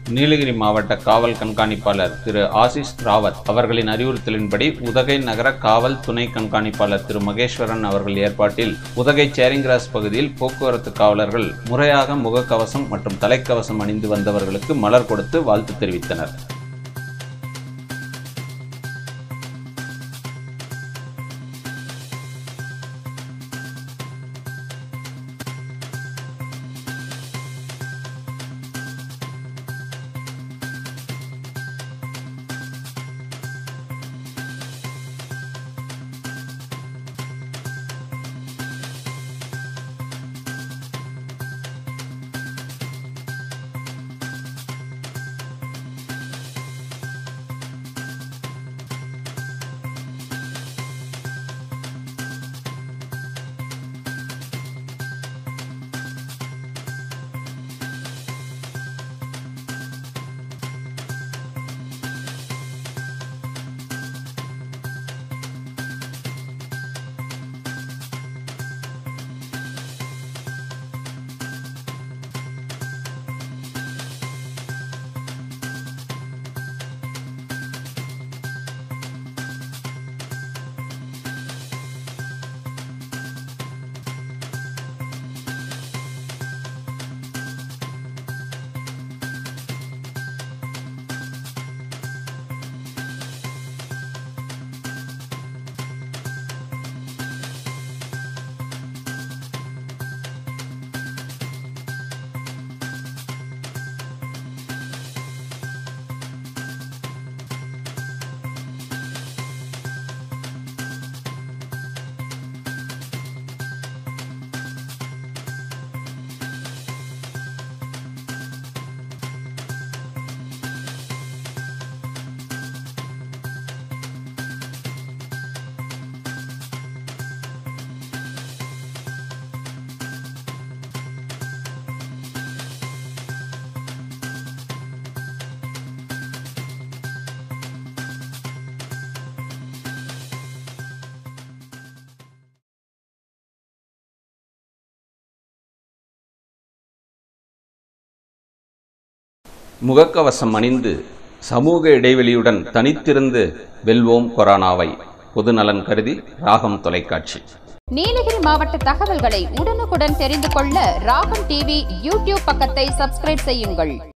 நீலகிரி மாவட்ட காவல் கண்காணிப்பாளர் திரு ஆசிஷ் ராவத் அவர்களின் அறிவுறுத்தலின்படி உதகை நகர காவல் துணை கண்காணிப்பாளர் திரு மகேஸ்வரன் அவர்கள் ஏற்பாட்டில் உதகை சேரிங் கிராஸ் பகுதியில் போக்குவரத்து காவலர்கள் முறையாக முகக்கவசம் மற்றும் தலைக்கவசம் அணிந்து வந்தவர்களுக்கு மலர் கொடுத்து வாழ்த்து தெரிவித்தனர் முகக்கவசம் அணிந்து சமூக இடைவெளியுடன் தனித்திருந்து வெல்வோம் கொரோனாவை பொதுநலன் கருதி ராகம் தொலைக்காட்சி நீலகிரி மாவட்ட தகவல்களை உடனுக்குடன் தெரிந்து கொள்ள ராகம் டிவி யூடியூப் பக்கத்தை சப்ஸ்கிரைப் செய்யுங்கள்